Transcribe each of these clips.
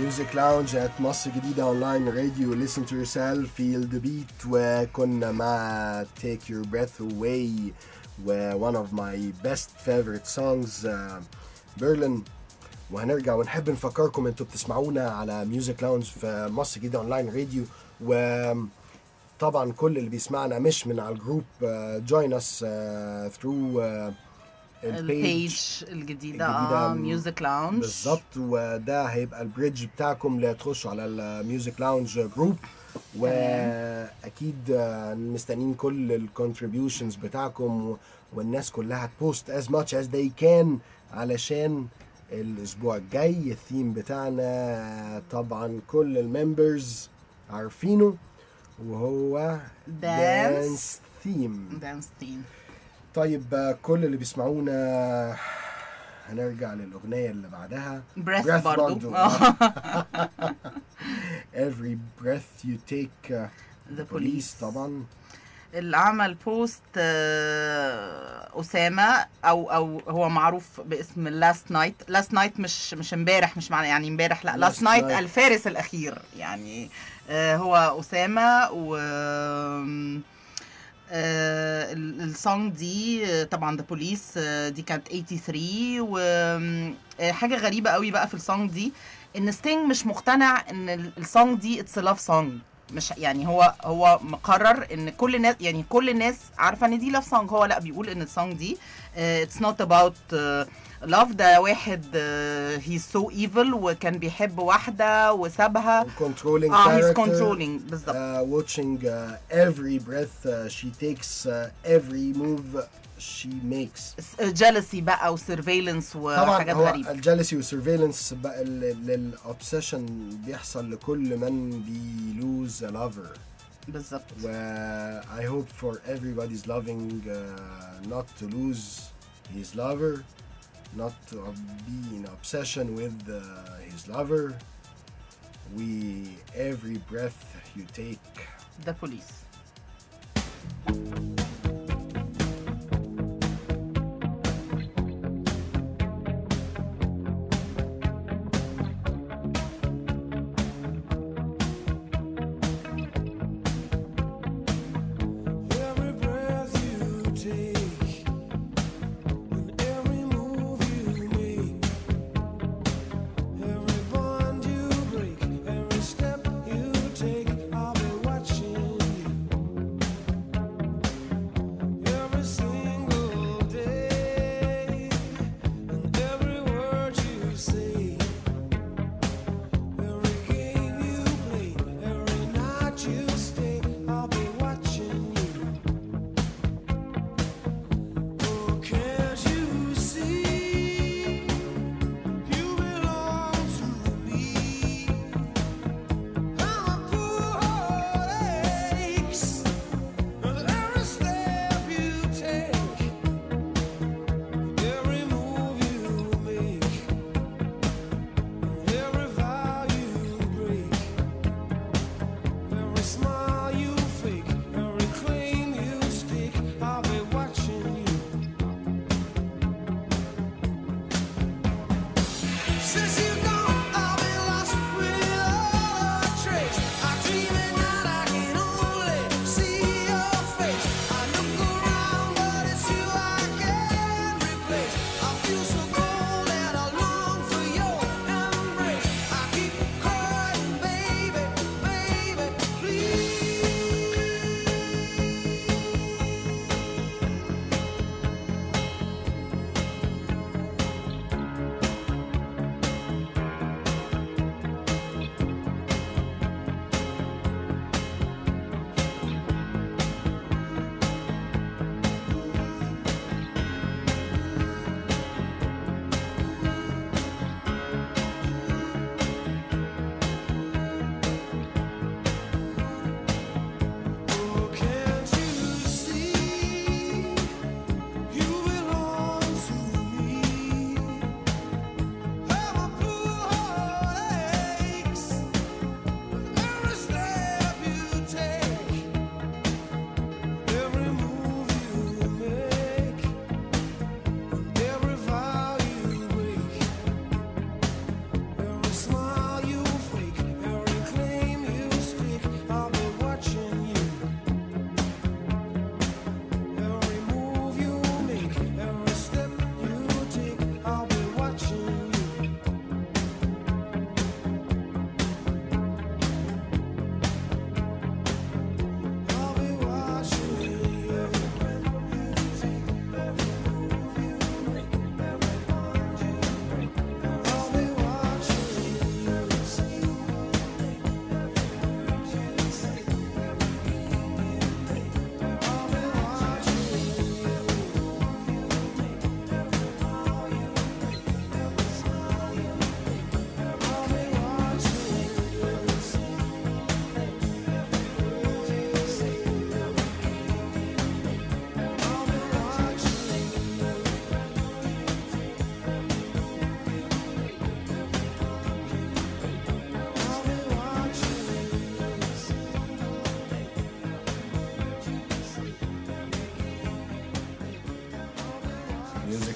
ميوزك لاونج at مصر جديدة اونلاين راديو listen to yourself feel the beat وكنا مع take your breath away و one of my best favorite songs uh, Berlin وهنرجع ونحب نفكركم انتوا بتسمعونا على ميوزك لاونج في مصر جديدة اونلاين راديو وطبعا كل اللي بيسمعنا مش من على الجروب جوين اس ثرو البيج الجديدة الجديدة اه م- ميوزك لاونج بالظبط وده هيبقى البريدج بتاعكم لتخشوا على الميوزك لاونج جروب واكيد آه، مستنيين كل الكونتريبيوشنز بتاعكم والناس كلها تبوست as much as they can علشان الاسبوع الجاي الثيم بتاعنا طبعا كل الممبرز عارفينه وهو Dance. دانس ثيم دانس تيم طيب آه، كل اللي بيسمعونا هنرجع للأغنية اللي بعدها بريث Breath برضو برضو. آه. Every breath you take uh, The police police. طبعا اللي عمل بوست آه، أسامة أو أو هو معروف باسم لاست نايت لاست نايت مش مش امبارح مش معنى يعني امبارح لا Last لاست نايت night. الفارس الأخير يعني آه، هو أسامة و آه، ال- السونج دي آه، طبعا ذا بوليس دي كانت 83 وحاجه غريبه قوي بقى في السونج دي ان ستينج مش مقتنع ان ال- السونج دي اتس لاف سونج مش يعني هو هو مقرر ان كل الناس يعني كل الناس عارفه ان دي لاف سونج هو لا بيقول ان السونج دي اتس نوت اباوت لاف ده واحد هي سو ايفل وكان بيحب واحده وسابها controlling اه هيز character كنترولينج بالظبط uh, watching uh, every breath uh, she takes uh, every move she makes جيلسي بقى وسيرفيلنس طبعا وحاجات هو غريبه الجالسي والسيرفيلنس بقى للاوبسيشن بيحصل لكل من بيلوز a lover بالظبط و I hope for everybody's loving uh, not to lose his lover not to be in obsession with uh, his lover we every breath you take ده بوليس Every breath you take, and every move you make, every bond you break, every step you take, I'll be watching you.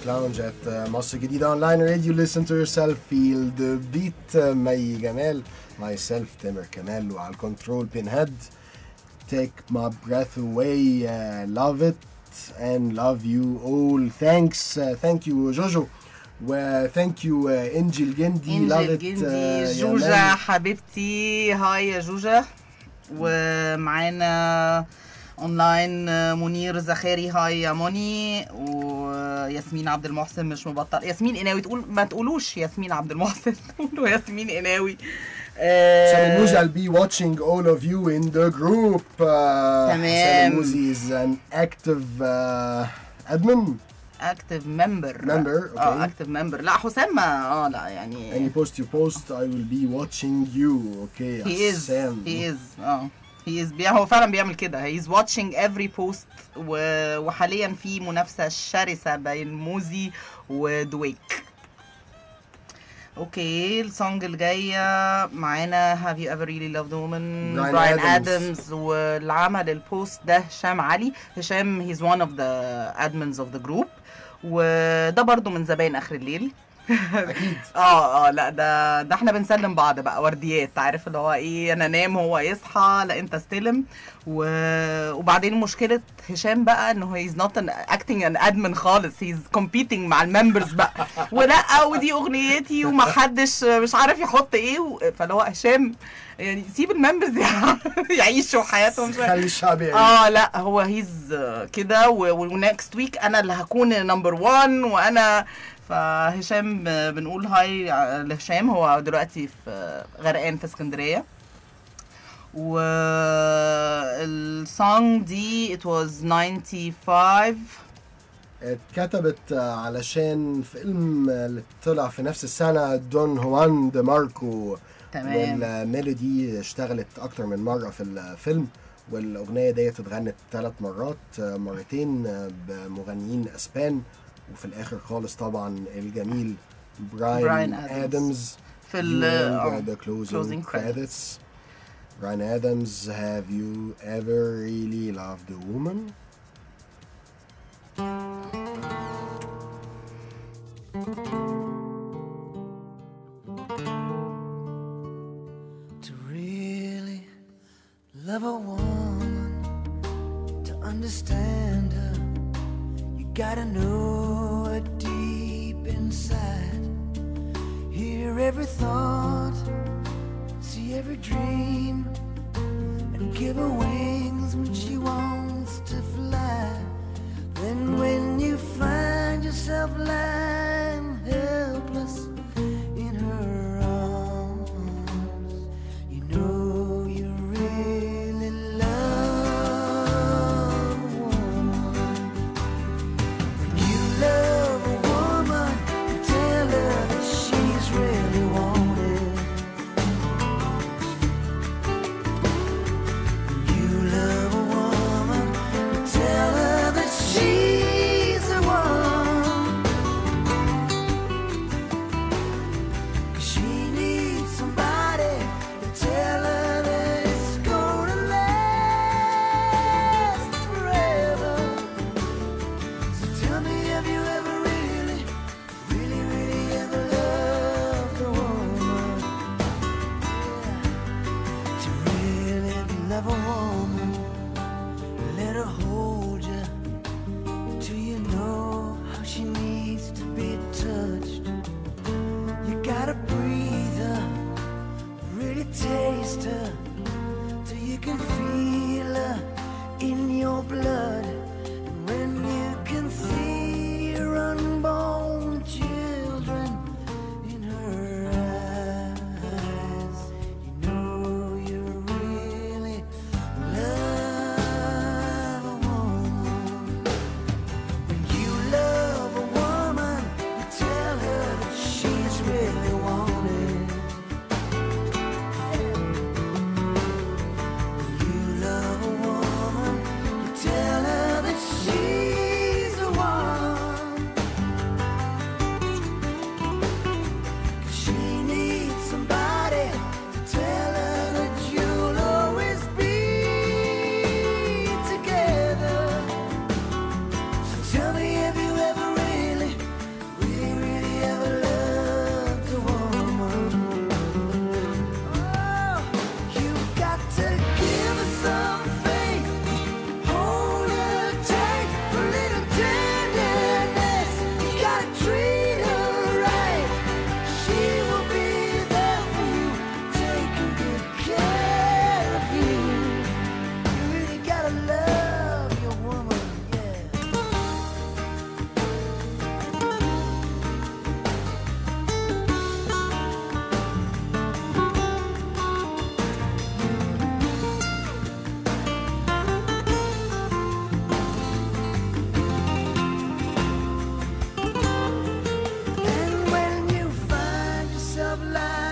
Music Lounge at uh, مصر جديدة online radio listen to yourself feel the beat uh, مي جمال myself تامر كمال وعلى الكنترول بين هيد take my breath away uh, love it and love you all thanks uh, thank you جوجو و thank you uh, انجي الجندي love انجل it جندي uh, جوجة يا حبيبتي هاي يا جوجة ومعانا اونلاين منير زخاري هاي يا موني وياسمين عبد المحسن مش مبطل ياسمين قناوي تقول ما تقولوش ياسمين عبد المحسن تقولوا ياسمين قناوي حسام الموزي I'll be watching all of you in the group uh, تمام. حسام الموزي is an active uh, admin اكتف ممبر Member, اه okay. اكتف ممبر لا حسام ما- اه لا يعني any post you post I will be watching you okay he is حسام he is اه he is بي هو فعلا بيعمل كده he is watching every post و... وحاليا في منافسة شرسة بين موزي ودويك اوكي السونج الجاية معانا have you ever really loved a woman Bryan براين Adams. ادمز واللي عمل البوست ده هشام علي هشام he's one of the admins of the group وده برضو من زباين اخر الليل اكيد اه اه لا ده ده احنا بنسلم بعض بقى ورديات عارف اللي هو ايه انا انام هو يصحى لا انت استلم و... وبعدين مشكله هشام بقى انه هيز نوت ان اكتنج ان ادمن خالص هيز كومبيتنج مع الممبرز بقى ولا ودي اغنيتي ومحدش مش عارف يحط ايه و... فاللي هو هشام يعني سيب الممبرز يعيشوا حياتهم شويه خلي الشعب يعيش اه لا هو هيز كده ونكست ويك انا اللي هكون نمبر 1 وانا فهشام آه، بنقول هاي لهشام هو دلوقتي في غرقان في اسكندريه والسونج دي it was 95 اتكتبت آه، علشان فيلم آه، اللي طلع في نفس السنة دون هوان دي ماركو تمام والميلودي اشتغلت أكتر من مرة في الفيلم والأغنية ديت اتغنت ثلاث مرات آه، مرتين آه، بمغنيين أسبان وفي الآخر خالص طبعا الجميل براين براين آدمز. آدمز في ال during آه، uh, the closing, closing credits. credits. Brian Adams, have you ever really loved a woman? To really love a woman, to understand her, you gotta know her deep inside. Hear every thought, see every dream, and give her wings when she wants to fly. Then when you find yourself lying helpless in her arms, you know you really love a woman. When you love a woman, you tell her that she's really wanted. When you love a woman, you tell her that she's the one. 'Cause she needs somebody to tell her that it's gonna last forever. So tell me, have you ever really, really, really ever loved a woman? To really love a woman, let her hold you till you know how she needs to be touched. You gotta breathe her, really taste her, till you can feel her in your blood. And when you can see your unborn children in her eyes, you know you really love a woman. When you love a woman, you tell her that she's really wanted. life.